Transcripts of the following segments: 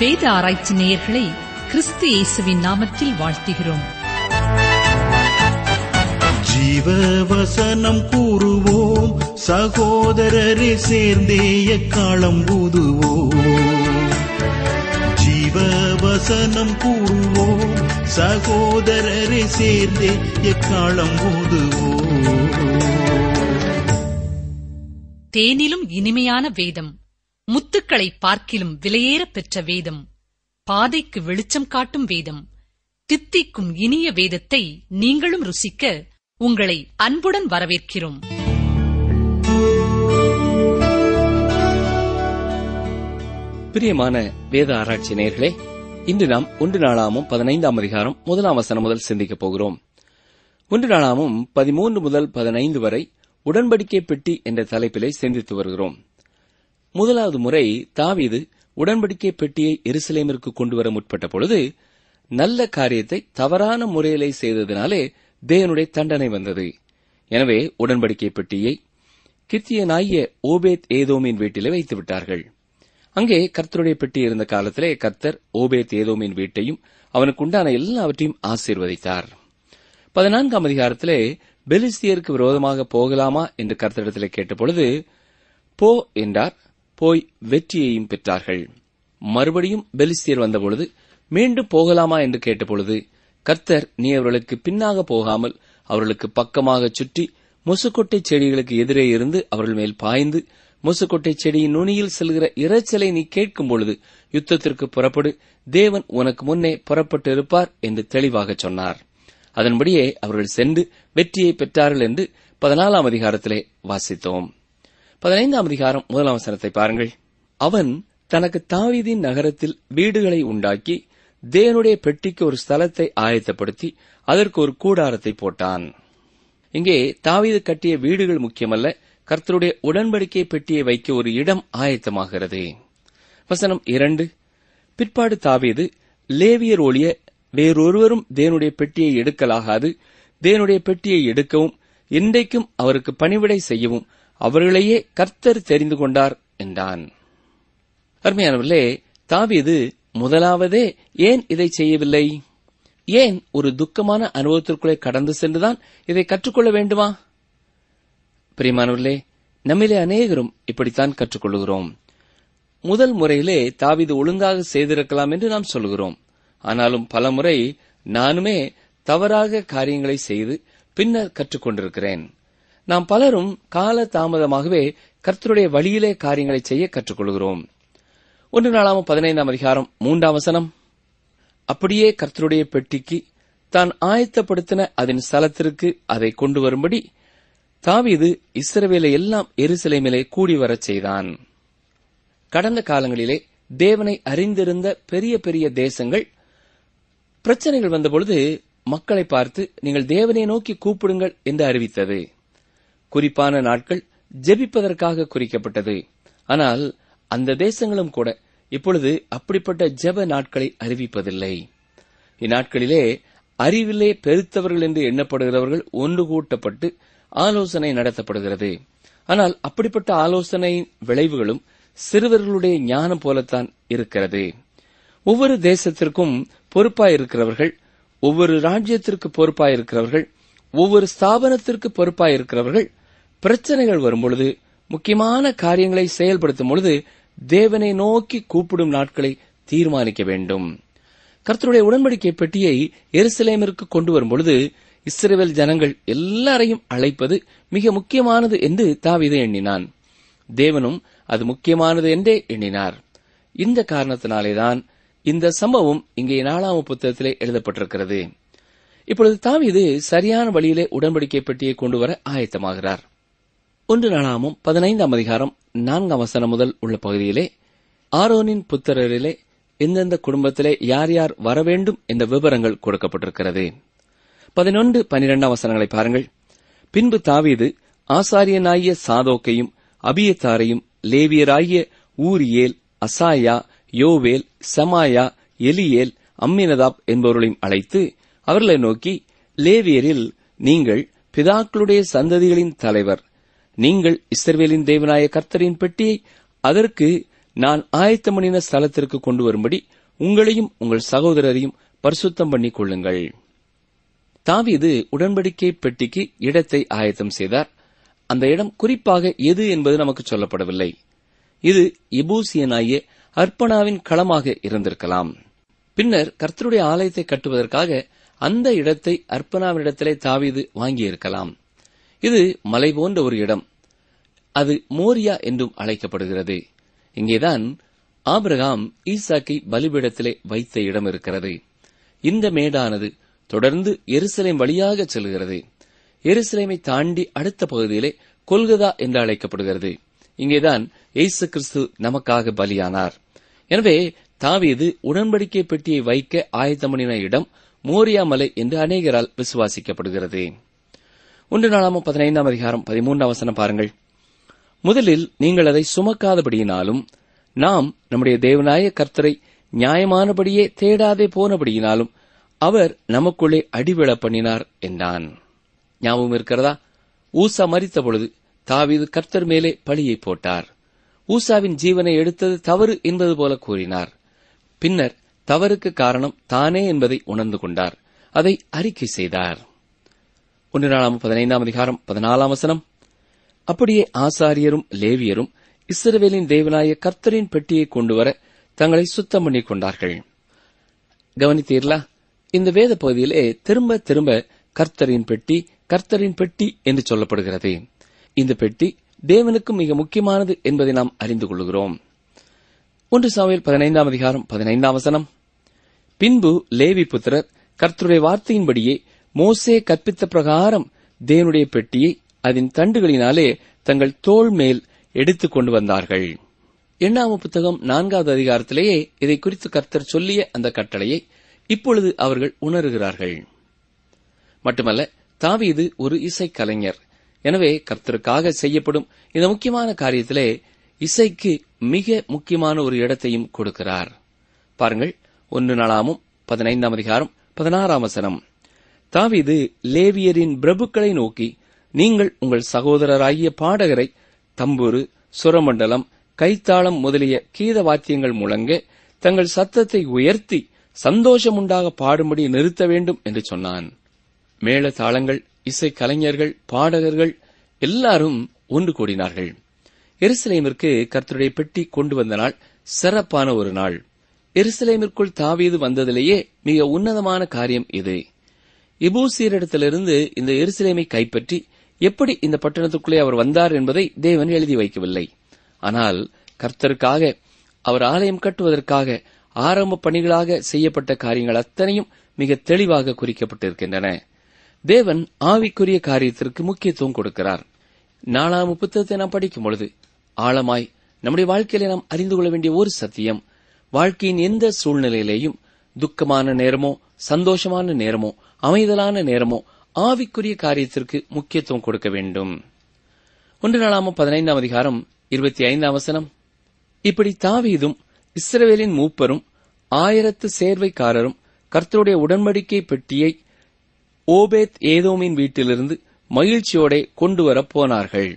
வேத ஆராய்ச்சி நேயர்களை கிறிஸ்து இயேசுவின் நாமத்தில் வாழ்த்துகிறோம் ஜீவ வசனம் கூறுவோம் சகோதரரை சேர்ந்தே எக்காலம் ஊதுவோம் ஜீவ வசனம் கூறுவோம் சகோதரரை சேர்ந்தே எக்காலம் ஊதுவோம் தேனிலும் இனிமையான வேதம் முத்துக்களை பார்க்கிலும் விலையேறப் பெற்ற வேதம் பாதைக்கு வெளிச்சம் காட்டும் வேதம் தித்திக்கும் இனிய வேதத்தை நீங்களும் ருசிக்க உங்களை அன்புடன் வரவேற்கிறோம் பிரியமான வேத ஆராய்ச்சி நேயர்களே இன்று நாம் ஒன்று நாளாமும் பதினைந்தாம் அதிகாரம் முதலாம் வசனம் முதல் சிந்திக்கப் போகிறோம் ஒன்று நாளாமும் பதிமூன்று முதல் பதினைந்து வரை உடன்படிக்கை பெட்டி என்ற தலைப்பிலே சிந்தித்து வருகிறோம் முதலாவது முறை தாவீது உடன்படிக்கை பெட்டியை எருசலேமிற்கு கொண்டு வர முற்பட்ட பொழுது நல்ல காரியத்தை தவறான முறையிலே செய்ததினாலே தேவனுடைய தண்டனை வந்தது எனவே உடன்படிக்கை பெட்டியை கித்தியனாகிய ஓபேத் ஏதோமின் வீட்டிலே வைத்து விட்டார்கள் அங்கே கர்த்தருடைய பெட்டி இருந்த காலத்திலே கர்த்தர் ஓபேத் ஏதோமின் வீட்டையும் அவனுக்கு உண்டான எல்லாவற்றையும் ஆசீர்வதித்தார் பதினான்காம் அதிகாரத்திலே பெலிஸ்தியருக்கு விரோதமாக போகலாமா என்று கர்த்தரிடத்திலே கேட்டபொழுது போ என்றார் போய் வெற்றியையும் பெற்றார்கள் மறுபடியும் பெலிஸ்தியர் வந்தபொழுது மீண்டும் போகலாமா என்று கேட்டபொழுது கர்த்தர் நீ அவர்களுக்கு பின்னாக போகாமல் அவர்களுக்கு பக்கமாக சுற்றி முசுக்கொட்டை செடிகளுக்கு எதிரே இருந்து அவர்கள் மேல் பாய்ந்து முசுக்கொட்டை செடியின் நுனியில் செல்கிற இரைச்சலை நீ கேட்கும் பொழுது யுத்தத்திற்கு புறப்படு தேவன் உனக்கு முன்னே புறப்பட்டு இருப்பார் என்று தெளிவாகச் சொன்னார் அதன்படியே அவர்கள் சென்று வெற்றியை பெற்றார்கள் என்று பதினாலாம் அதிகாரத்திலே வாசித்தோம் பதினைந்தாம் அதிகாரம் முதலாம் வசனத்தை பாருங்கள் அவன் தனக்கு தாவீதின் நகரத்தில் வீடுகளை உண்டாக்கி தேவனுடைய பெட்டிக்கு ஒரு ஸ்தலத்தை ஆயத்தப்படுத்தி அதற்கு ஒரு கூடாரத்தை போட்டான் இங்கே தாவீது கட்டிய வீடுகள் முக்கியமல்ல கர்த்தருடைய உடன்படிக்கை பெட்டியை வைக்க ஒரு இடம் ஆயத்தமாகிறது வசனம் இரண்டு பிற்பாடு தாவீது லேவியர் ஒழிய வேறொருவரும் தேவனுடைய பெட்டியை எடுக்கலாகாது தேவனுடைய பெட்டியை எடுக்கவும் இன்றைக்கும் அவருக்கு பணிவிடை செய்யவும் அவர்களையே கர்த்தர் தெரிந்து கொண்டார் என்றான் அருமையானவர்களே தாவீது முதலாவதே ஏன் இதை செய்யவில்லை ஏன் ஒரு துக்கமான அனுபவத்திற்குள்ளே கடந்து சென்றுதான் இதை கற்றுக்கொள்ள வேண்டுமா பிரியமானவர்களே நம்மிலே அநேகரும் இப்படித்தான் கற்றுக்கொள்கிறோம் முதல் முறையிலே தாவீது ஒழுங்காக செய்திருக்கலாம் என்று நாம் சொல்கிறோம் ஆனாலும் பலமுறை நானுமே தவறாக காரியங்களை செய்து பின்னர் கற்றுக்கொண்டிருக்கிறேன் நாம் பலரும் கால தாமதமாகவே கர்த்தருடைய வழியிலே காரியங்களை செய்ய கற்றுக்கொள்கிறோம் ஒன்று நாளாம் பதினைந்தாம் அதிகாரம் மூன்றாம் வசனம் அப்படியே கர்த்தருடைய பெட்டிக்கு தான் ஆயத்தப்படுத்தின அதன் ஸ்தலத்திற்கு அதை கொண்டு வரும்படி தாவீது இஸ்ரவேலை எல்லாம் எருசலேமிலே கூடி வரச் செய்தான் கடந்த காலங்களிலே தேவனை அறிந்திருந்த பெரிய பெரிய தேசங்கள் பிரச்சனைகள் வந்தபொழுது மக்களை பார்த்து நீங்கள் தேவனை நோக்கி கூப்பிடுங்கள் என்று அறிவித்தது குறிப்பான நாட்கள் ஜெபிப்பதற்காக குறிக்கப்பட்டது ஆனால் அந்த தேசங்களும் கூட இப்பொழுது அப்படிப்பட்ட ஜெப நாட்களை அறிவிப்பதில்லை இந்நாட்களிலே அறிவிலே பெருத்தவர்கள் என்று எண்ணப்படுகிறவர்கள் ஒன்று கூட்டப்பட்டு ஆலோசனை நடத்தப்படுகிறது ஆனால் அப்படிப்பட்ட ஆலோசனையின் விளைவுகளும் சிறுவர்களுடைய ஞானம் போலத்தான் இருக்கிறது ஒவ்வொரு தேசத்திற்கும் பொறுப்பாயிருக்கிறவர்கள் ஒவ்வொரு ராஜ்யத்திற்கு பொறுப்பாயிருக்கிறவர்கள் ஒவ்வொரு ஸ்தாபனத்திற்கு பொறுப்பாயிருக்கிறவர்கள் பிரச்சனைகள் வரும்பொழுது முக்கியமான காரியங்களை செயல்படுத்தும் பொழுது தேவனை நோக்கி கூப்பிடும் நாட்களை தீர்மானிக்க வேண்டும் கர்த்தருடைய உடன்படிக்கை பெட்டியை எருசலேமிற்கு கொண்டு வரும்பொழுது இஸ்ரேல் ஜனங்கள் எல்லாரையும் அழைப்பது மிக முக்கியமானது என்று தாவிதை எண்ணினான் தேவனும் அது முக்கியமானது என்றே எண்ணினார் இந்த காரணத்தினாலேதான் இந்த சம்பவம் இங்கே நாலாம் புத்தகத்திலே எழுதப்பட்டிருக்கிறது இப்பொழுது தாவீது சரியான வழியிலே உடன்படிக்கை பெட்டியை கொண்டு வர ஆயத்தமாகிறார் ஒன்று நாளாமும் பதினைந்தாம் அதிகாரம் நான்காம் வசனம் முதல் உள்ள பகுதியிலே ஆரோனின் புத்திரரிலே எந்தெந்த குடும்பத்திலே யார் யார் வரவேண்டும் என்ற விவரங்கள் கொடுக்கப்பட்டிருக்கிறது பதினொன்று பனிரெண்டாம் வசனங்களை பாருங்கள் பின்பு தாவீது ஆசாரியனாகிய சாதோக்கையும் அபியத்தாரையும் லேவியராகிய ஊரியேல் அசாயா யோவேல் சமாயா எலியேல் அம்மினதாப் என்பவர்களையும் அழைத்து அவர்களை நோக்கி லேவியரில் நீங்கள் பிதாக்களுடைய சந்ததிகளின் தலைவர் நீங்கள் இஸ்ரவேலின் தேவனாய கர்த்தரின் பெட்டியை அதற்கு நான் ஆயத்தமணின ஸ்தலத்திற்கு கொண்டு வரும்படி உங்களையும் உங்கள் சகோதரரையும் பரிசுத்தம் பண்ணிக் கொள்ளுங்கள் தாவீது உடன்படிக்கை பெட்டிக்கு இடத்தை ஆயத்தம் செய்தார் அந்த இடம் குறிப்பாக எது என்பது நமக்கு சொல்லப்படவில்லை இது எபூசியனாகிய அர்ப்பணாவின் களமாக இருந்திருக்கலாம் பின்னர் கர்த்தருடைய ஆலயத்தை கட்டுவதற்காக அந்த இடத்தை அர்ப்பணாவினிடத்திலே தாவீது வாங்கியிருக்கலாம் இது மலை போன்ற ஒரு இடம் அது மோரியா என்றும் அழைக்கப்படுகிறது இங்கேதான் ஆபிரகாம் ஈசாக்கை பலிபீடத்திலே வைத்த இடம் இருக்கிறது இந்த மேடானது தொடர்ந்து எருசலேம் வழியாக செல்கிறது எருசலேமை தாண்டி அடுத்த பகுதியிலே கொல்கதா என்று அழைக்கப்படுகிறது இங்கேதான் இயேசு கிறிஸ்து நமக்காக பலியானார் எனவே தாவீது உடன்படிக்கை பெட்டியை வைக்க ஆயத்தம் பண்ணின இடம் மோரியா மலை என்று அநேகரால் விசுவாசிக்கப்படுகிறது ஒன்று நாளாம பதினைந்தாம் அதிகாரம் பதிமூன்றாம் வசனம் பாருங்கள் முதலில் நீங்கள் அதை சுமக்காதபடியினாலும் நாம் நம்முடைய தேவனாய கர்த்தரை நியாயமானபடியே தேடாதே போனபடியினாலும் அவர் நமக்குள்ளே அடிவிழ பண்ணினார் என்றான் ஞாபகம் இருக்கிறதா ஊசா மரித்த பொழுது தாவீது கர்த்தர் மேலே பழியை போட்டார் ஊசாவின் ஜீவனை எடுத்தது தவறு என்பது போல கூறினார் பின்னர் தவறுக்கு காரணம் தானே என்பதை உணர்ந்து கொண்டார் அதை அறிக்கை செய்தார் ஒன்று நாளாம் பதினைந்தாம் அதிகாரம் பதினாலாம் வசனம் அப்படியே ஆசாரியரும் லேவியரும் இஸ்ரவேலின் தேவனாய கர்த்தரின் பெட்டியை கொண்டு வர தங்களை சுத்தம் பண்ணிக் கொண்டார்கள் கவனித்தீர்களா இந்த வேத பகுதியிலே திரும்ப திரும்ப கர்த்தரின் பெட்டி கர்த்தரின் பெட்டி என்று சொல்லப்படுகிறது இந்த பெட்டி தேவனுக்கு மிக முக்கியமானது என்பதை நாம் அறிந்து கொள்கிறோம் ஒன்று சாமுவேல் பதினைந்தாம் அதிகாரம் பதினைந்தாம் வசனம் பின்பு லேவி புத்திரர் கர்த்தருடைய வார்த்தையின்படியே மோசே கற்பித்த பிரகாரம் தேவனுடைய பெட்டியை அதன் தண்டுகளினாலே தங்கள் தோள் மேல் எடுத்துக் கொண்டு வந்தார்கள் எண்ணாம புத்தகம் நான்காவது அதிகாரத்திலேயே இதை குறித்து கர்த்தர் சொல்லிய அந்த கட்டளையை இப்பொழுது அவர்கள் உணர்கிறார்கள் மட்டுமல்ல தாவீது ஒரு இசைக்கலைஞர் எனவே கர்த்தருக்காக செய்யப்படும் இந்த முக்கியமான காரியத்திலே இசைக்கு மிக முக்கியமான ஒரு இடத்தையும் கொடுக்கிறார் பாருங்கள் ஒன்று நாளாமும் பதினைந்தாம் அதிகாரம் பதினாறாம் வசனம் தாவீது லேவியரின் பிரபுக்களை நோக்கி நீங்கள் உங்கள் சகோதரராகிய பாடகரை தம்புரு சுரமண்டலம் கைத்தாளம் முதலிய கீத வாத்தியங்கள் முழங்க தங்கள் சத்தத்தை உயர்த்தி சந்தோஷம் உண்டாக பாடும்படி நிறுத்த வேண்டும் என்று சொன்னான் மேள தாளங்கள் இசை கலைஞர்கள் பாடகர்கள் எல்லாரும் ஒன்று கூடினார்கள் எருசலேமிற்கு கர்த்தருடைய பெட்டி கொண்டு வந்த நாள் சிறப்பான ஒரு நாள் எருசலேமிற்குள் தாவீது வந்ததிலேயே மிக உன்னதமான காரியம் இது இபூசியரிடத்திலிருந்து இந்த எருசலேமை கைப்பற்றி எப்படி இந்த பட்டணத்துக்குள்ளே அவர் வந்தார் என்பதை தேவன் எழுதி வைக்கவில்லை ஆனால் கர்த்தருக்காக அவர் ஆலயம் கட்டுவதற்காக ஆரம்ப பணிகளாக செய்யப்பட்ட காரியங்கள் அத்தனையும் மிக தெளிவாக குறிக்கப்பட்டிருக்கின்றன தேவன் ஆவிக்குரிய காரியத்திற்கு முக்கியத்துவம் கொடுக்கிறார் நாலாம் புத்தகத்தை நாம் படிக்கும் பொழுது ஆழமாய் நம்முடைய வாழ்க்கையில நாம் அறிந்து கொள்ள வேண்டிய ஒரு சத்தியம் வாழ்க்கையின் எந்த சூழ்நிலையிலேயும் துக்கமான நேரமோ சந்தோஷமான நேரமோ அமைதலான நேரமோ ஆவிக்குரிய காரியத்திற்கு முக்கியத்துவம் கொடுக்க வேண்டும் ஒன்று நாளாம பதினைந்தாம் அதிகாரம் இருபத்தி ஐந்தாம் வசனம் இப்படி தாவீதும் இஸ்ரவேலின் மூப்பரும் ஆயிரத்து சேர்வைக்காரரும் கர்த்தருடைய உடன்படிக்கை பெட்டியை ஓபேத் ஏதோமின் வீட்டிலிருந்து மகிழ்ச்சியோட கொண்டு வரப் போனார்கள்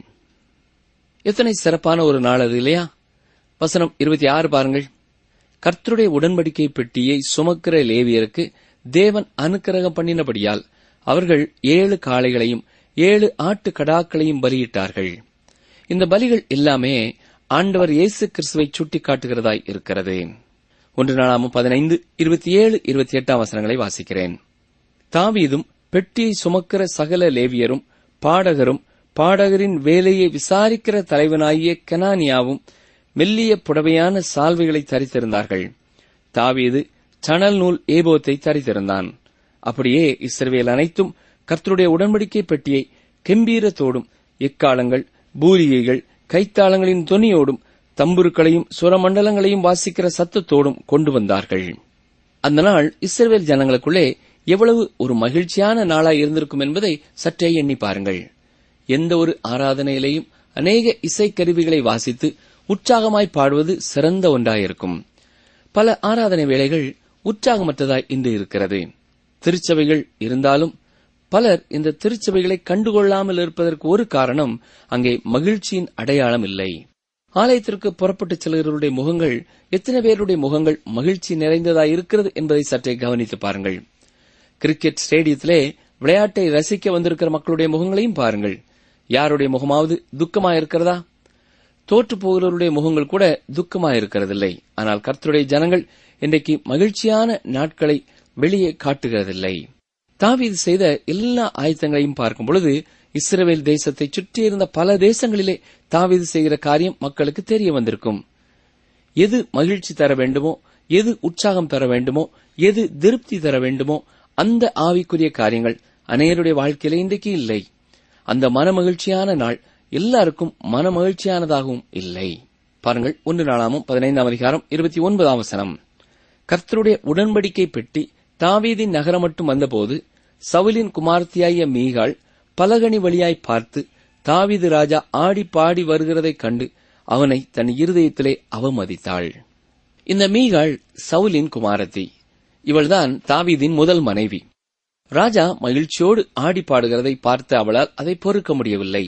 எத்தனை சிறப்பான ஒரு நாள் அது இல்லையா வசனம் இருபத்தி ஆறு பாருங்கள் கர்த்தருடைய உடன்படிக்கை பெட்டியை சுமக்கிற லேவியருக்கு தேவன் அனுக்கிரகம் பண்ணினபடியால் அவர்கள் ஏழு காளைகளையும் ஏழு ஆட்டு கடாக்களையும் பலியிட்டார்கள் இந்த பலிகள் எல்லாமே ஆண்டவர் இயேசு கிறிஸ்துவை சுட்டிக்காட்டுகிறதாய் இருக்கிறது ஒன்று நாளாமும் பதினைந்து இருபத்தி ஏழு இருபத்தி எட்டாம் வசனங்களை வாசிக்கிறேன் தாவீதும் பெட்டியை சுமக்கிற சகல லேவியரும் பாடகரும் பாடகரின் வேலையை விசாரிக்கிற தலைவனாகிய கெனானியாவும் மெல்லிய புடவையான சால்வைகளை தரித்திருந்தார்கள் தாவீது சணல் நூல் ஏபோத்தை தரித்திருந்தான் அப்படியே இஸ்ரவேல் அனைத்தும் கர்த்தருடைய உடன்படிக்கை பெட்டியை கெம்பீரத்தோடும் எக்காலங்கள் பூரிகைகள் கைத்தாளங்களின் துணியோடும் தம்புருக்களையும் சுரமண்டலங்களையும் வாசிக்கிற சத்தத்தோடும் கொண்டு வந்தார்கள் அந்த நாள் இஸ்ரவேல் ஜனங்களுக்குள்ளே எவ்வளவு ஒரு மகிழ்ச்சியான நாளாய் இருந்திருக்கும் என்பதை சற்றே எண்ணி பாருங்கள் எந்த ஒரு ஆராதனையிலேயும் அநேக இசைக்கருவிகளை வாசித்து உற்சாகமாய் பாடுவது சிறந்த ஒன்றாயிருக்கும் பல ஆராதனை வேளைகள் உற்சாகமற்றதாய் இன்று இருக்கிறது திருச்சபைகள் இருந்தாலும் பலர் இந்த திருச்சபைகளை கண்டுகொள்ளாமல் இருப்பதற்கு ஒரு காரணம் அங்கே மகிழ்ச்சியின் அடையாளம் இல்லை ஆலயத்திற்கு புறப்பட்டுச் செல்கிறவருடைய முகங்கள் எத்தனை பேருடைய முகங்கள் மகிழ்ச்சி நிறைந்ததாய் இருக்கிறது என்பதை சற்றே கவனித்து பாருங்கள் கிரிக்கெட் ஸ்டேடியத்திலே விளையாட்டை ரசிக்க வந்திருக்கிற மக்களுடைய முகங்களையும் பாருங்கள் யாருடைய முகமாவது துக்கமாயிருக்கிறதா தோற்று போகிறவருடைய முகங்கள் கூட துக்கமாயிருக்கிறதில்லை ஆனால் கர்த்தருடைய ஜனங்கள் இன்றைக்கு மகிழ்ச்சியான நாட்களை வெளியே காட்டுகிறதில்லை தாவீது செய்த எல்லா ஆயத்தங்களையும் பார்க்கும் பொழுது இஸ்ரவேல் தேசத்தை சுற்றியிருந்த பல தேசங்களிலே தாவீது செய்கிற காரியம் மக்களுக்கு தெரிய வந்திருக்கும் எது மகிழ்ச்சி தர வேண்டுமோ எது உற்சாகம் தர வேண்டுமோ எது திருப்தி தர வேண்டுமோ அந்த ஆவிக்குரிய காரியங்கள் அநேருடைய வாழ்க்கையில இன்றைக்கு இல்லை அந்த மனமகிழ்ச்சியான நாள் எல்லாருக்கும் மனமகிழ்ச்சியானதாகவும் இல்லை பாருங்கள் ஒன்று நாளாமும் பதினைந்தாம் அதிகாரம் இருபத்தி ஒன்பதாம் வசனம் கர்த்தருடைய உடன்படிக்கை பெட்டி தாவீதின் நகரம் மட்டும் வந்தபோது சவுலின் குமார்த்தியாகிய மீகாள் பலகணி வழியாய் பார்த்து தாவீது ராஜா ஆடி பாடி வருகிறதைக் கண்டு அவனை தன் இருதயத்திலே அவமதித்தாள் இந்த மீகாள் சவுலின் குமாரத்தி இவள்தான் தாவீதின் முதல் மனைவி ராஜா மகிழ்ச்சியோடு ஆடி பாடுகிறதை பார்த்த அவளால் அதை பொறுக்க முடியவில்லை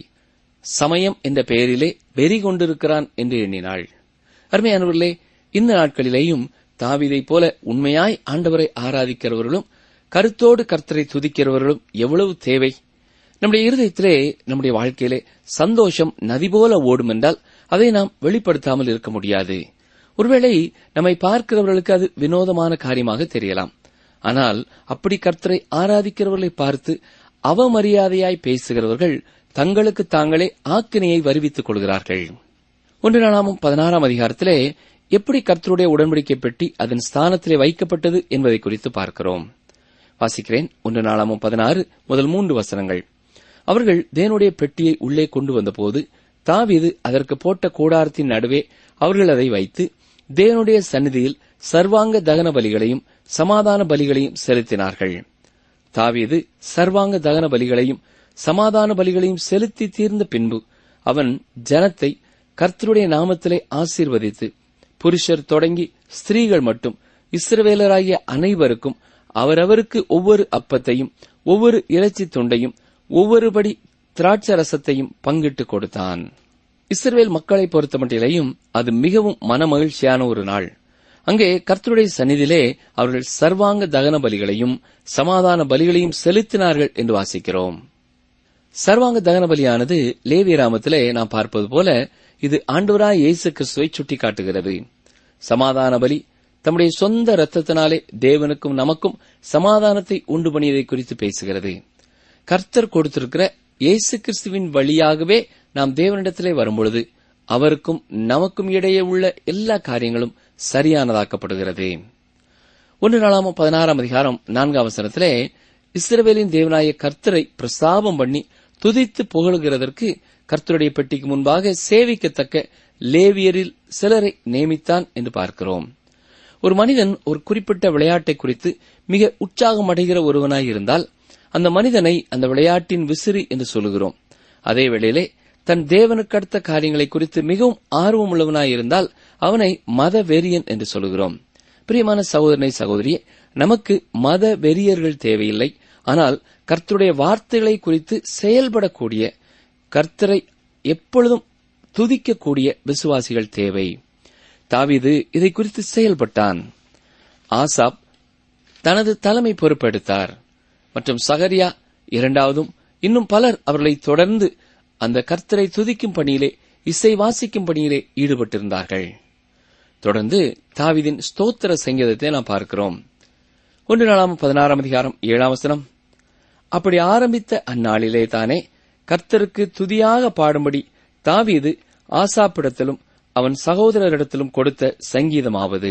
சமயம் என்ற பெயரிலே வெறி கொண்டிருக்கிறான் என்று எண்ணினாள் அருமையானவர்களே இந்த நாட்களிலேயும் தாவீதைப் போல உண்மையாய் ஆண்டவரை ஆராதிக்கிறவர்களும் கருத்தோடு கர்த்தரை துதிக்கிறவர்களும் எவ்வளவு தேவை நம்முடைய இருதயத்திலே நம்முடைய வாழ்க்கையிலே சந்தோஷம் நதி போல ஓடும் என்றால் அதை நாம் வெளிப்படுத்தாமல் இருக்க முடியாது ஒருவேளை நம்மை பார்க்கிறவர்களுக்கு அது வினோதமான காரியமாக தெரியலாம் ஆனால் அப்படி கர்த்தரை ஆராதிக்கிறவர்களை பார்த்து அவமரியாதையாய் பேசுகிறவர்கள் தங்களுக்கு தாங்களே ஆக்கினையை வருவித்துக் கொள்கிறார்கள் ஒன்று நாளாமும் பதினாறாம் அதிகாரத்திலே எப்படி கர்த்தருடைய உடன்படிக்கை பெட்டி அதன் ஸ்தானத்திலே வைக்கப்பட்டது என்பதை குறித்து பார்க்கிறோம் வாசிக்கிறேன் ஒன்று நாளாமும் பதினாறு முதல் மூன்று வசனங்கள் அவர்கள் தேவனுடைய பெட்டியை உள்ளே கொண்டு வந்தபோது தாவீது அதற்கு போட்ட கூடாரத்தின் நடுவே அவர்கள் அதை வைத்து தேவனுடைய சந்நிதியில் சர்வாங்க தகன பலிகளையும் சமாதான பலிகளையும் செலுத்தினார்கள் தாவீது சர்வாங்க தகன பலிகளையும் சமாதான பலிகளையும் செலுத்தி தீர்ந்த பின்பு அவன் ஜனத்தை கர்த்தருடைய நாமத்திலே ஆசீர்வதித்து புருஷர் தொடங்கி ஸ்திரீகள் மட்டும் இஸ்ரவேலராகிய அனைவருக்கும் அவரவருக்கு ஒவ்வொரு அப்பத்தையும் ஒவ்வொரு இறைச்சி துண்டையும் ஒவ்வொருபடி திராட்சரசத்தையும் பங்கிட்டு கொடுத்தான் இஸ்ரவேல் மக்களை பொறுத்தமட்டிலேயும் அது மிகவும் மனமகிழ்ச்சியான ஒரு நாள் அங்கே கர்த்தருடைய சந்நிதியிலே அவர்கள் சர்வாங்க தகன பலிகளையும் சமாதான பலிகளையும் செலுத்தினார்கள் என்று வாசிக்கிறோம் சர்வாங்க தகன பலியானது லேவியராமத்திலே நாம் பார்ப்பது போல இது ஆண்டவராய் இயேசு கிறிஸ்துவை சுட்டிக்காட்டுகிறது சமாதான பலி தம்முடைய சொந்த இரத்தத்தினாலே தேவனுக்கும் நமக்கும் சமாதானத்தை உண்டு பண்ணியதை குறித்து பேசுகிறது கர்த்தர் கொடுத்திருக்கிற இயேசு கிறிஸ்துவின் வழியாகவே நாம் தேவனிடத்திலே வரும்பொழுது அவருக்கும் நமக்கும் இடையே உள்ள எல்லா காரியங்களும் சரியானதாக்கப்படுகிறது ஒன்று நாளாம் பதினாறாம் அதிகாரம் நான்காம் வசனத்திலே இஸ்ரவேலின் தேவனாய கர்த்தரை பிரஸ்தாபம் பண்ணி துதித்து புகழுகிறதற்கு கர்த்தருடைய பெட்டிக்கு முன்பாக சேவிக்கத்தக்க லேவியரில் சிலரை நியமித்தான் என்று பார்க்கிறோம் ஒரு மனிதன் ஒரு குறிப்பிட்ட விளையாட்டை குறித்து மிக உற்சாகம் அடைகிற ஒருவனாய் இருந்தால் அந்த மனிதனை அந்த விளையாட்டின் விசிறி என்று சொல்லுகிறோம் அதே வேளையிலே தன் தேவனுக்கு அடுத்த காரியங்களை குறித்து மிகவும் ஆர்வம் உள்ளவனாய் இருந்தால் அவனை மத வெறியன் என்று சொல்லுகிறோம் பிரியமான சகோதரனை சகோதரியே நமக்கு மத வெறியர்கள் தேவையில்லை ஆனால் கர்த்தருடைய வார்த்தைகளை குறித்து செயல்படக்கூடிய கர்த்தரை எப்பொழுதும் துதிக்கக்கூடிய விசுவாசிகள் தேவை தாவீது இதை குறித்து செயல்பட்டான் ஆசாப் தனது தலைமை பொறுப்பெடுத்தார் மற்றும் சகரியா இரண்டாவதும் இன்னும் பலர் அவர்களை தொடர்ந்து அந்த கர்த்தரை துதிக்கும் பணியிலே இசை வாசிக்கும் பணியிலே ஈடுபட்டிருந்தார்கள் தொடர்ந்து தாவிதின் ஸ்தோத்திர சங்கீதத்தை நாம் பார்க்கிறோம் ஒன்று நாளாம் பதினாறாம் அதிகாரம் ஏழாம் வசனம் அப்படி ஆரம்பித்த அந்நாளிலே தானே கர்த்தருக்கு துதியாக பாடும்படி தாவீது ஆசாப்பிடத்திலும் அவன் சகோதரரிடத்திலும் கொடுத்த சங்கீதமாவது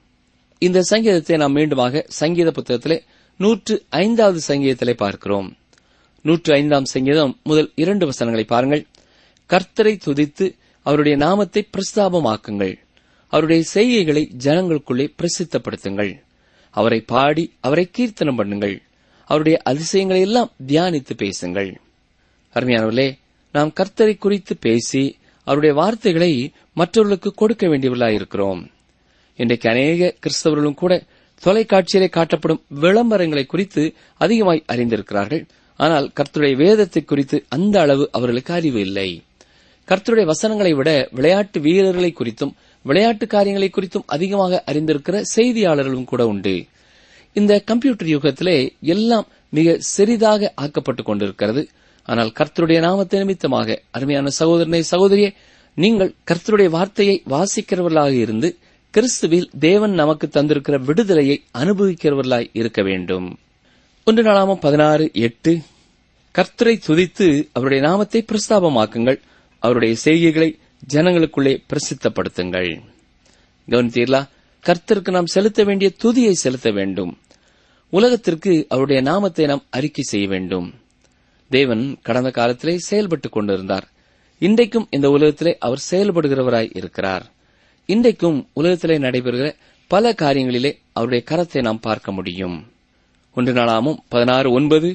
இந்த சங்கீதத்தை நாம் மீண்டுமாக சங்கீத புத்தகத்திலே நூற்று ஐந்தாவது சங்கீதத்திலே பார்க்கிறோம் நூற்று ஐந்தாம் சங்கீதம் முதல் இரண்டு வசனங்களை பாருங்கள் கர்த்தரை துதித்து அவருடைய நாமத்தை பிரஸ்தாபமாக்குங்கள் அவருடைய செய்கைகளை ஜனங்களுக்குள்ளே பிரசித்தப்படுத்துங்கள் அவரை பாடி அவரை கீர்த்தனம் பண்ணுங்கள் அவருடைய அதிசயங்களை எல்லாம் தியானித்து பேசுங்கள் அருமையானவர்களே நாம் கர்த்தரை குறித்து பேசி அவருடைய வார்த்தைகளை மற்றவர்களுக்கு கொடுக்க வேண்டியவர்களாயிருக்கிறோம் இன்றைக்கு அநேக கிறிஸ்தவர்களும் கூட தொலைக்காட்சியிலே காட்டப்படும் விளம்பரங்களை குறித்து அதிகமாய் அறிந்திருக்கிறார்கள் ஆனால் கர்த்தருடைய வேதத்தை குறித்து அந்த அளவு அவர்களுக்கு அறிவு இல்லை கர்த்தருடைய வசனங்களை விட விளையாட்டு வீரர்களை குறித்தும் விளையாட்டு காரியங்களை குறித்தும் அதிகமாக அறிந்திருக்கிற செய்தியாளர்களும் கூட உண்டு இந்த கம்ப்யூட்டர் யுகத்திலே எல்லாம் மிக சிறிதாக ஆக்கப்பட்டுக் கொண்டிருக்கிறது ஆனால் கர்த்தருடைய நாமத்தை நிமித்தமாக அருமையான சகோதரனை சகோதரியே நீங்கள் கர்த்தருடைய வார்த்தையை வாசிக்கிறவர்களாக இருந்து கிறிஸ்துவில் தேவன் நமக்கு தந்திருக்கிற விடுதலையை அனுபவிக்கிறவர்களாய் இருக்க வேண்டும் ஒன்று நாளாமம் பதினாறு எட்டு கர்த்தரை துதித்து அவருடைய நாமத்தை பிரஸ்தாபமாக்குங்கள் அவருடைய செய்கைகளை ஜனங்களுக்குள்ளே பிரசித்தப்படுத்துங்கள் கவனித்தீர்களா கர்த்தருக்கு நாம் செலுத்த வேண்டிய துதியை செலுத்த வேண்டும் உலகத்திற்கு அவருடைய நாமத்தை நாம் அறிக்கை செய்ய வேண்டும் தேவன் கடந்த காலத்திலே செயல்பட்டுக் கொண்டிருந்தார் இன்றைக்கும் இந்த உலகத்திலே அவர் செயல்படுகிறவராய் இருக்கிறார் இன்றைக்கும் உலகத்திலே நடைபெறுகிற பல காரியங்களிலே அவருடைய கரத்தை நாம் பார்க்க முடியும் ஒன்று நாளாமும் பதினாறு ஒன்பது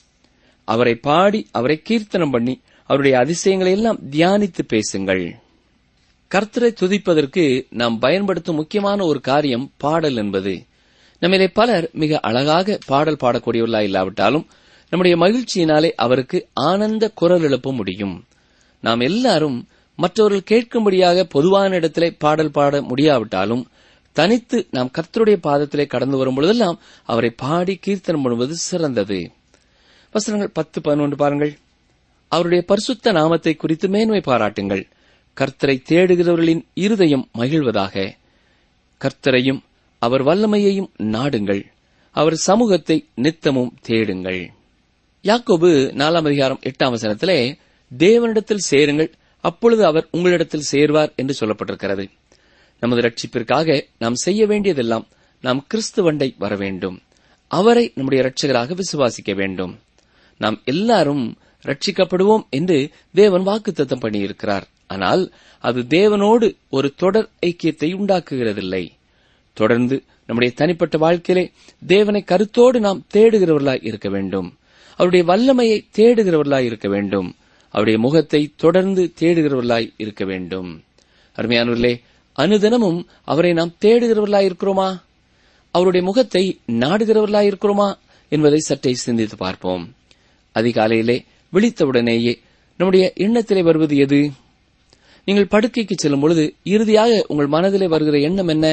அவரை பாடி அவரை கீர்த்தனம் பண்ணி அவருடைய அதிசயங்களை எல்லாம் தியானித்து பேசுங்கள் கர்த்தரை துதிப்பதற்கு நாம் பயன்படுத்தும் முக்கியமான ஒரு காரியம் பாடல் என்பது நம்மிலே பலர் மிக அழகாக பாடல் பாடக்கூடியவர்களா இல்லாவிட்டாலும் நம்முடைய மகிழ்ச்சியினாலே அவருக்கு ஆனந்த குரல் எழுப்ப முடியும் நாம் எல்லாரும் மற்றவர்கள் கேட்கும்படியாக பொதுவான இடத்திலே பாடல் பாட முடியாவிட்டாலும் தனித்து நாம் கர்த்தருடைய பாதத்திலே கடந்து வரும் பொழுதெல்லாம் அவரை பாடி கீர்த்தனம் பண்ணுவது சிறந்தது வசனங்கள் பத்து பதினொன்று பாருங்கள் அவருடைய பரிசுத்த நாமத்தை குறித்து மேன்மை பாராட்டுங்கள் கர்த்தரை தேடுகிறவர்களின் இருதயம் மகிழ்வதாக கர்த்தரையும் அவர் வல்லமையையும் நாடுங்கள் அவர் சமூகத்தை நித்தமும் தேடுங்கள் யாக்கோபு நாலாம் அதிகாரம் எட்டாம் வசனத்திலே தேவனிடத்தில் சேருங்கள் அப்பொழுது அவர் உங்களிடத்தில் சேர்வார் என்று சொல்லப்பட்டிருக்கிறது நமது ரட்சிப்பிற்காக நாம் செய்ய வேண்டியதெல்லாம் நாம் கிறிஸ்துவண்டை வர வேண்டும் அவரை நம்முடைய இரட்சகராக விசுவாசிக்க வேண்டும் நாம் எல்லாரும் ரட்சிக்கப்படுவோம் என்று தேவன் வாக்குத்தத்தம் பண்ணியிருக்கிறார் ஆனால் அது தேவனோடு ஒரு தொடர் ஐக்கியத்தை உண்டாக்குகிறதில்லை தொடர்ந்து நம்முடைய தனிப்பட்ட வாழ்க்கையிலே தேவனை கருத்தோடு நாம் தேடுகிறவர்களாய் இருக்க வேண்டும் அவருடைய வல்லமையை தேடுகிறவர்களாய் இருக்க வேண்டும் அவருடைய முகத்தை தொடர்ந்து தேடுகிறவர்களாய் இருக்க வேண்டும் அருமையானவர்களே அனுதினமும் அவரை நாம் தேடுகிறவர்களாய் இருக்கிறோமா அவருடைய முகத்தை நாடுகிறவர்களாய் இருக்கிறோமா என்பதை சற்றே சிந்தித்து பார்ப்போம் அதிகாலையிலே விழித்தவுடனேயே நம்முடைய எண்ணத்திலே வருவது எது நீங்கள் படுக்கைக்கு செல்லும் பொழுது இறுதியாக உங்கள் மனதிலே வருகிற எண்ணம் என்ன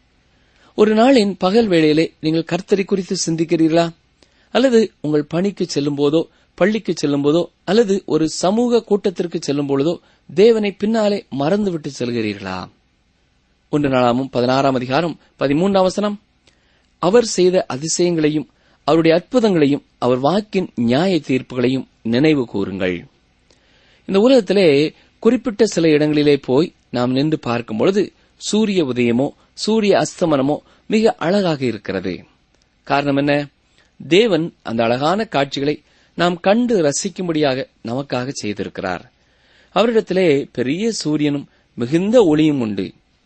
ஒரு நாளின் பகல் வேளையிலே நீங்கள் கர்த்தரை குறித்து சிந்திக்கிறீர்களா அல்லது உங்கள் பணிக்கு செல்லும் போதோ பள்ளிக்கு செல்லும் போதோ அல்லது ஒரு சமூக கூட்டத்திற்கு செல்லும் பொழுதோ தேவனை பின்னாலே மறந்துவிட்டு செல்கிறீர்களா ஒன்று நாளாமும் பதினாறாம் அதிகாரம் பதிமூன்றாம் வசனம் அவர் செய்த அதிசயங்களையும் அவருடைய அற்புதங்களையும் அவர் வாக்கின் நியாய தீர்ப்புகளையும் நினைவு கூறுங்கள் இந்த உலகத்திலே குறிப்பிட்ட சில இடங்களிலே போய் நாம் நின்று பார்க்கும் பொழுது சூரிய உதயமோ சூரிய அஸ்தமனமோ மிக அழகாக இருக்கிறது காரணம் என்ன தேவன் அந்த அழகான காட்சிகளை நாம் கண்டு ரசிக்கும்படியாக நமக்காக செய்திருக்கிறார் அவரிடத்திலே பெரிய சூரியனும் மிகுந்த ஒளியும் உண்டு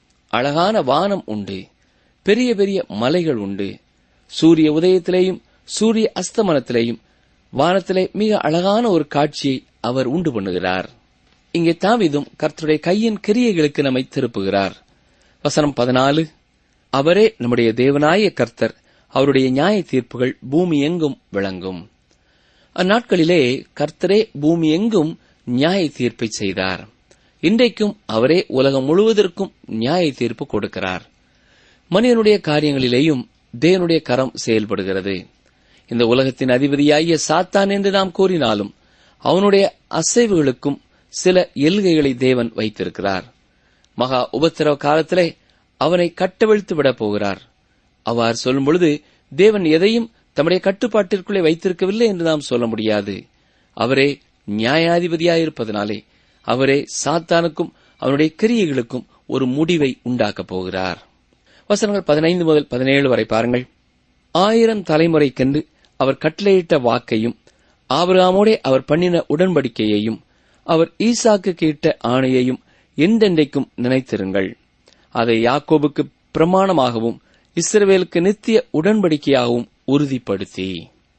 அழகான வானம் உண்டு பெரிய பெரிய மலைகள் உண்டு சூரிய உதயத்திலேயும் சூரிய அஸ்தமனத்திலேயும் வானத்திலே மிக அழகான ஒரு காட்சியை அவர் உண்டு பண்ணுகிறார் இங்கே தாவிதும் கர்த்தருடைய கையின் கிரியைகளுக்கு நம்மை திருப்புகிறார் வசனம் பதினாலு அவரே நம்முடைய தேவனாய கர்த்தர் அவருடைய நியாய தீர்ப்புகள் பூமி எங்கும் விளங்கும் அந்நாட்களிலே கர்த்தரே பூமி எங்கும் நியாய தீர்ப்பை செய்தார் இன்றைக்கும் அவரே உலகம் முழுவதற்கும் நியாய தீர்ப்பு கொடுக்கிறார் மனிதனுடைய காரியங்களிலேயும் தேவனுடைய கரம் செயல்படுகிறது இந்த உலகத்தின் அதிபதியாகிய சாத்தான் என்று நாம் கூறினாலும் அவனுடைய அசைவுகளுக்கும் சில எல்கைகளை தேவன் வைத்திருக்கிறார் மகா உபத்திரவ காலத்திலே அவனை கட்டவிழ்த்து விடப் போகிறார் அவ்வாறு சொல்லும் பொழுது தேவன் எதையும் தம்முடைய கட்டுப்பாட்டிற்குள்ளே வைத்திருக்கவில்லை என்று நாம் சொல்ல முடியாது அவரே நியாயாதிபதியாயிருப்பதனாலே அவரே சாத்தானுக்கும் அவனுடைய கிரியைகளுக்கும் ஒரு முடிவை உண்டாக்கப் போகிறார் வசனங்கள் பதினைந்து முதல் பதினேழு வரை பாருங்கள் ஆயிரம் தலைமுறைக்கென்று அவர் கட்டளையிட்ட வாக்கையும் ஆபிரகாமோடே அவர் பண்ணின உடன்படிக்கையையும் அவர் ஈசாக்கு இட்ட ஆணையையும் என்றென்றைக்கும் நினைத்திருங்கள் அதை யாக்கோபுக்கு பிரமாணமாகவும் இஸ்ரவேலுக்கு நித்திய உடன்படிக்கையாகவும் உறுதிப்படுத்தி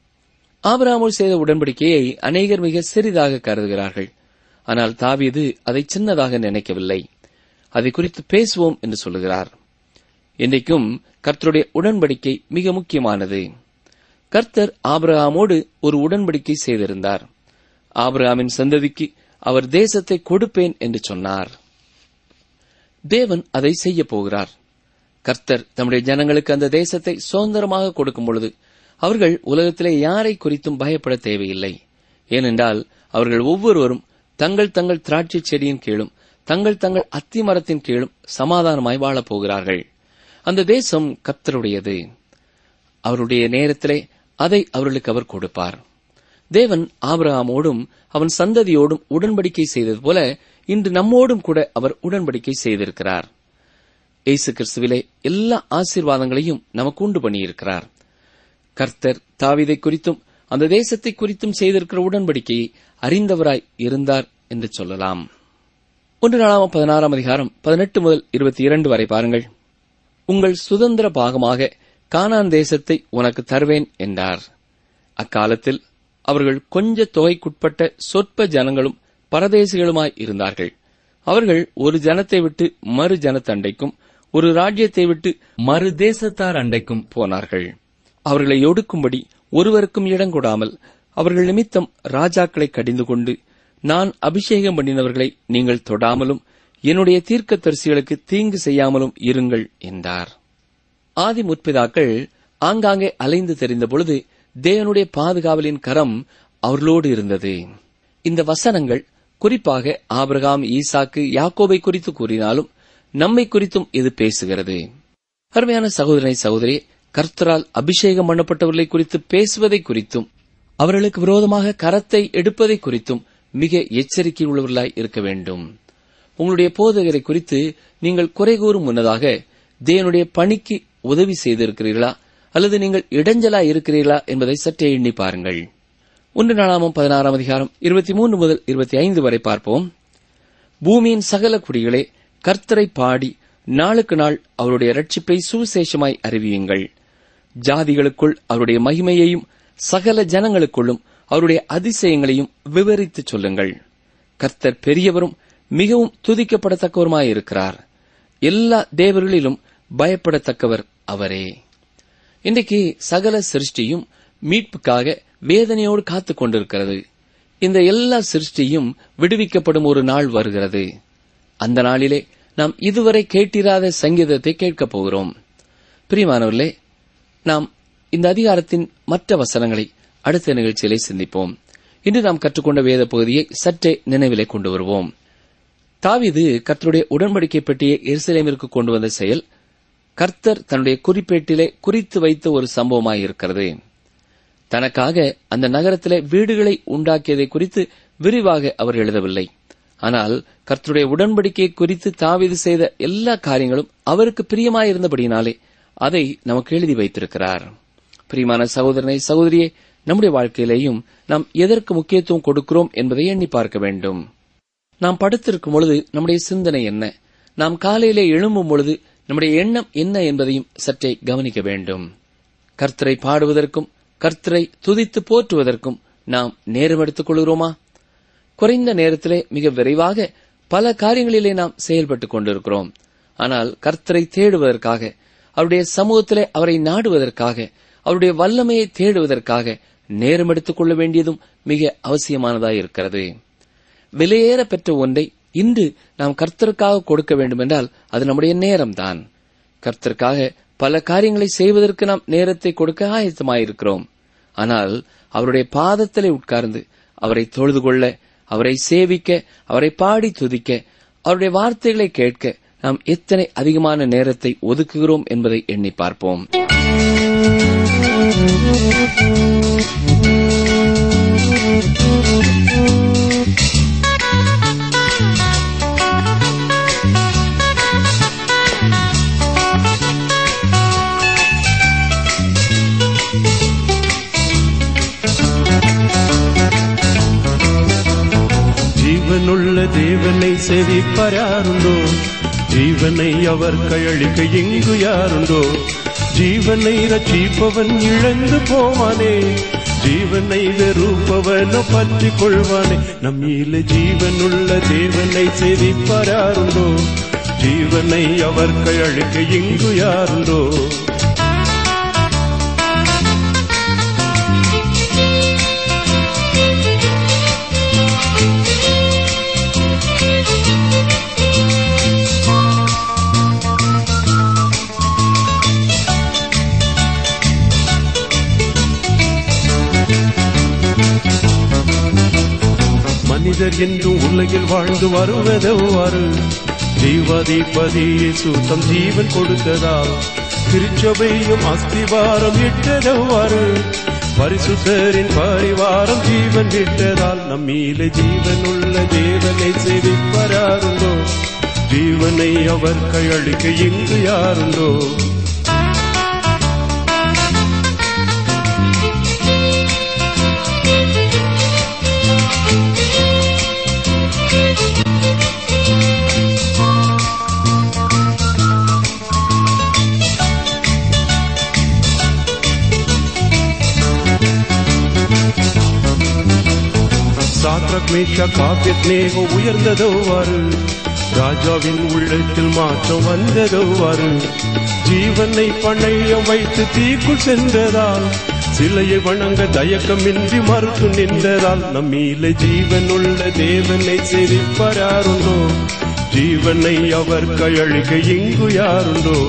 ஆபிரகாமோடு செய்த உடன்படிக்கையை அநேகர் மிக சிறிதாக கருதுகிறார்கள் ஆனால் தாவீது அதை சின்னதாக நினைக்கவில்லை அதை குறித்து பேசுவோம் என்று சொல்லுகிறார் இன்றைக்கும் கர்த்தருடைய உடன்படிக்கை மிக முக்கியமானது கர்த்தர் ஆபிரகாமோடு ஒரு உடன்படிக்கை செய்திருந்தார் ஆபிரகாமின் சந்ததிக்கு அவர் தேசத்தை கொடுப்பேன் என்று சொன்னார் தேவன் அதை செய்ய போகிறார் கர்த்தர் தம்முடைய ஜனங்களுக்கு அந்த தேசத்தை சுதந்திரமாக கொடுக்கும் பொழுது அவர்கள் உலகத்திலே யாரை குறித்தும் பயப்பட தேவையில்லை ஏனென்றால் அவர்கள் ஒவ்வொருவரும் தங்கள் தங்கள் திராட்சை செடியின் கீழும் தங்கள் தங்கள் அத்தி மரத்தின் கீழும் சமாதானமாய் வாழப் போகிறார்கள் அந்த தேசம் கர்த்தருடையது அவருடைய நேரத்திலே அதை அவர்களுக்கு அவர் கொடுப்பார் தேவன் ஆபிரகாமோடும் அவன் சந்ததியோடும் உடன்படிக்கை செய்தது போல இன்று நம்மோடும் கூட அவர் உடன்படிக்கை செய்திருக்கிறார் இயேசு கிறிஸ்துவிலே எல்லா ஆசீர்வாதங்களையும் நமக்கு உண்டு பண்ணியிருக்கிறார் கர்த்தர் தாவீதை குறித்தும் அந்த தேசத்தை குறித்தும் செய்திருக்கிற உடன்படிக்கையை அறிந்தவராய் இருந்தார் என்று சொல்லலாம் ஒன்று நாளாம் பதினாறாம் அதிகாரம் பதினெட்டு முதல் இருபத்தி இரண்டு வரை பாருங்கள் உங்கள் சுதந்திர பாகமாக கானான் தேசத்தை உனக்கு தருவேன் என்றார் அக்காலத்தில் அவர்கள் கொஞ்ச தொகைக்குட்பட்ட சொற்ப ஜனங்களும் பரதேசிகளுமாய் இருந்தார்கள் அவர்கள் ஒரு ஜனத்தை விட்டு மறு ஜனத்தண்டைக்கும் ஒரு ராஜ்யத்தை விட்டு மறு தேசத்தார் அண்டைக்கும் போனார்கள் அவர்களை ஒடுக்கும்படி ஒருவருக்கும் இடம் கொடாமல் அவர்கள் நிமித்தம் ராஜாக்களை கடிந்து கொண்டு நான் அபிஷேகம் பண்ணினவர்களை நீங்கள் தொடாமலும் என்னுடைய தீர்க்க தரிசிகளுக்கு தீங்கு செய்யாமலும் இருங்கள் என்றார் ஆதி முற்பிதாக்கள் ஆங்காங்கே அலைந்து தெரிந்த பொழுது தேவனுடைய பாதுகாவலின் கரம் அவர்களோடு இருந்தது இந்த வசனங்கள் குறிப்பாக ஆபிரகாம் ஈசாக்கு யாக்கோபை குறித்து கூறினாலும் நம்மை குறித்தும் இது பேசுகிறது அருமையான சகோதரனை சகோதரி கர்த்தரால் அபிஷேகம் பண்ணப்பட்டவர்களை குறித்து பேசுவதை குறித்தும் அவர்களுக்கு விரோதமாக கரத்தை எடுப்பதை குறித்தும் மிக எச்சரிக்கை உள்ளவர்களாய் இருக்க வேண்டும் உங்களுடைய போதகரை குறித்து நீங்கள் குறை கூறும் முன்னதாக தேவனுடைய பணிக்கு உதவி செய்திருக்கிறீர்களா அல்லது நீங்கள் இடைஞ்சலா இருக்கிறீர்களா என்பதை சற்றே எண்ணி பாருங்கள் ஒன்று நாளாமம் பதினாறாம் அதிகாரம் இருபத்தி மூன்று முதல் இருபத்தி ஐந்து வரை பார்ப்போம் பூமியின் சகல குடிகளே கர்த்தரை பாடி நாளுக்கு நாள் அவருடைய ரட்சிப்பை சுவிசேஷமாய் அறிவியுங்கள் ஜாதிகளுக்குள் அவருடைய மகிமையையும் சகல ஜனங்களுக்குள்ளும் அவருடைய அதிசயங்களையும் விவரித்துச் சொல்லுங்கள் கர்த்தர் பெரியவரும் மிகவும் துதிக்கப்படத்தக்கவருமாயிருக்கிறார் எல்லா தேவர்களிலும் பயப்படத்தக்கவர் அவரே இன்றைக்கு சகல சிருஷ்டியும் மீட்புக்காக வேதனையோடு காத்துக் கொண்டிருக்கிறது இந்த எல்லா சிருஷ்டியும் விடுவிக்கப்படும் ஒரு நாள் வருகிறது அந்த நாளிலே நாம் இதுவரை கேட்டிராத சங்கீதத்தை கேட்கப் போகிறோம் பிரியமானவர்களே நாம் இந்த அதிகாரத்தின் மற்ற வசனங்களை அடுத்த நிகழ்ச்சியிலே சிந்திப்போம் இன்று நாம் கற்றுக்கொண்ட வேத பகுதியை சற்றே நினைவிலே கொண்டு வருவோம் தாவீது கர்த்தருடைய உடன்படிக்கை பெட்டியை எருசலேமிற்கு கொண்டு வந்த செயல் கர்த்தர் தன்னுடைய குறிப்பேட்டிலே குறித்து வைத்த ஒரு சம்பவமாயிருக்கிறது தனக்காக அந்த நகரத்திலே வீடுகளை உண்டாக்கியதை குறித்து விரிவாக அவர் எழுதவில்லை ஆனால் கர்த்தருடைய உடன்படிக்கையை குறித்து தாவீது செய்த எல்லா காரியங்களும் அவருக்கு பிரியமாயிருந்தபடியினாலே அதை நமக்கு எழுதி வைத்திருக்கிறார் பிரியமான சகோதரனை சகோதரியே நம்முடைய வாழ்க்கையிலேயும் நாம் எதற்கு முக்கியத்துவம் கொடுக்கிறோம் என்பதை எண்ணி பார்க்க வேண்டும் நாம் படுத்திருக்கும் பொழுது நம்முடைய சிந்தனை என்ன நாம் காலையிலே எழும்பும் பொழுது நம்முடைய எண்ணம் என்ன என்பதையும் சற்றே கவனிக்க வேண்டும் கர்த்தரை பாடுவதற்கும் கர்த்தரை துதித்து போற்றுவதற்கும் நாம் நேரம் எடுத்துக் கொள்கிறோமா குறைந்த நேரத்திலே மிக விரைவாக பல காரியங்களிலே நாம் செயல்பட்டுக் கொண்டிருக்கிறோம் ஆனால் கர்த்தரை தேடுவதற்காக அவருடைய சமூகத்திலே அவரை நாடுவதற்காக அவருடைய வல்லமையை தேடுவதற்காக நேரம் எடுத்துக் கொள்ள வேண்டியதும் மிக அவசியமானதாயிருக்கிறது விலையேற பெற்ற ஒன்றை இன்று நாம் கர்த்தருக்காக கொடுக்க வேண்டுமென்றால் அது நம்முடைய நேரம்தான் கர்த்தருக்காக பல காரியங்களை செய்வதற்கு நாம் நேரத்தை கொடுக்க ஆயத்தமாயிருக்கிறோம் ஆனால் அவருடைய பாதத்திலே உட்கார்ந்து அவரை தொழுது கொள்ள அவரை சேவிக்க அவரை பாடி துதிக்க அவருடைய வார்த்தைகளை கேட்க நாம் எத்தனை அதிகமான நேரத்தை ஒதுக்குகிறோம் என்பதை எண்ணி பார்ப்போம் ജീവനുള്ള ദേവനെ സേവിപ്പരാറുണ്ടോ ജീവனை அவர் கையளிக்க எங்கு யாருண்டோ ஜீவனை ரட்சிப்பவன் இழந்து போவானே ஜீவனை வெறுப்பவனோ பற்றி கொள்வானே நம்மீல ஜீவனுள்ள தேவனை சேவிப்பாருண்டோ ஜீவனை அவர் கையளிக்க எங்கு யாருண்டோ மனிதர் என்றும் உலகில் வாழ்ந்து வருவதெவ்வாறு ஜீவாதிபதியை சுத்தம் ஜீவன் கொடுத்ததால் திருச்சபையும் அஸ்திவாரம் இட்டதெவ்வாறு பரிசுத்தரின் பரிவாரம் ஜீவன் விட்டதால் நம்மீல ஜீவன் உள்ள தேவனை சேவிப்பராருண்டோ ஜீவனை அவர் கையளிக்க இங்கு யாருண்டோ சாத்ரக் மேஷா காப்பியத்னேகோ உயர்ந்ததோவாறு ராஜாவின் உள்ளத்தில் மாற்றம் வந்ததோவாறு ஜீவனை பணையம் வைத்து தீக்குள் சென்றதால் சிலையை வணங்க தயக்கமின்றி மறுத்து நின்றதால் நம்மீல ஜீவன் உள்ள தேவனை செவிப்பராருண்டோ ஜீவனை அவர் கையளிக்க இங்கு யாருண்டோ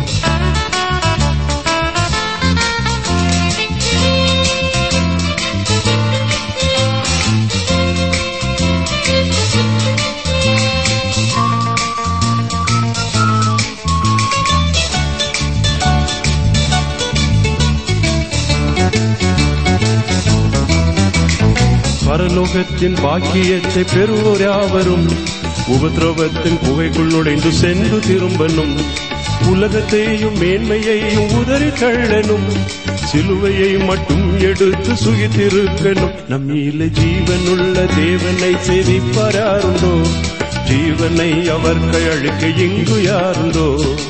பரலோகத்தின் பாக்கியத்தை பெறுவோர் யாவரும் உபதிரவத்தின் குகைக்குள் நுழைந்து சென்று திரும்பனும் உலகத்தையும் மேன்மையையும் உதறி தள்ளனும் சிலுவையை மட்டும் எடுத்து சுகித்திருக்கணும் நம்மீல ஜீவனுள்ள தேவனை சேவிப்பாருண்டோ ஜீவனை அவர் கையளிக்க இங்கு யாருண்டோ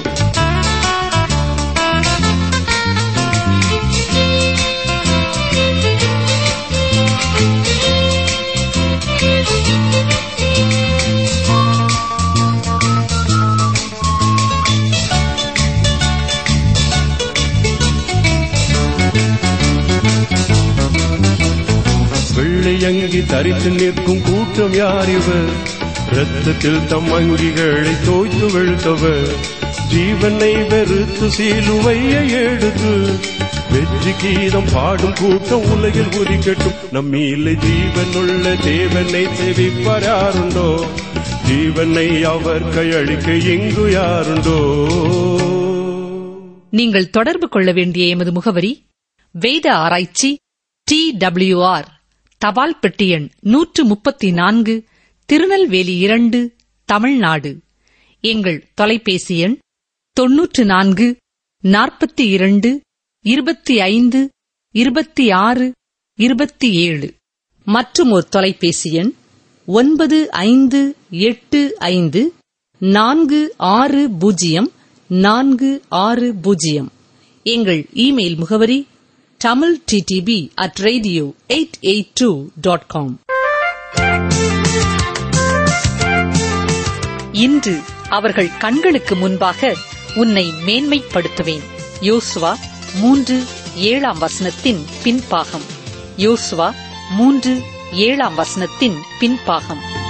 வெள்ளையங்கி தரித்து நிற்கும் கூட்டம் யார் இவர் ரத்தத்தில் தம் அங்கிகளை தோய்த்து வெளுத்தவர் ஜீவனை வெறுத்து சீலுவையை எடுத்து வெற்றி கீதம் பாடும் கூட்டம் உலகில் உதிக்கட்டும் நம்மீல ஜீவனுள்ள தேவனை செவிப்பார் யாருண்டோ ஜீவனை அவர் கையளிக்க இங்கு யாருண்டோ நீங்கள் தொடர்பு கொள்ள வேண்டிய எமது முகவரி வேத ஆராய்ச்சி டி டபிள்யூஆர் தபால் பெட்டி எண் நூற்று முப்பத்தி நான்கு திருநெல்வேலி இரண்டு தமிழ்நாடு எங்கள் தொலைபேசி எண் தொன்னூற்று நான்கு நாற்பத்தி இரண்டு இருபத்தி ஐந்து இருபத்தி ஆறு இருபத்தி ஏழு மற்றும் ஒரு தொலைபேசி எண் ஒன்பது ஐந்து எட்டு ஐந்து நான்கு ஆறு பூஜ்ஜியம் நான்கு ஆறு பூஜ்ஜியம் எங்கள் இமெயில் முகவரி Tamil TDP at radio eight eight two dot com இன்று அவர்கள் கண்களுக்கு முன்பாக உன்னை மேன்மைப்படுத்துவேன் யோசுவா மூன்று ஏழாம் வசனத்தின் பின்பாகம் யோசுவா மூன்று ஏழாம் வசனத்தின் பின்பாகம்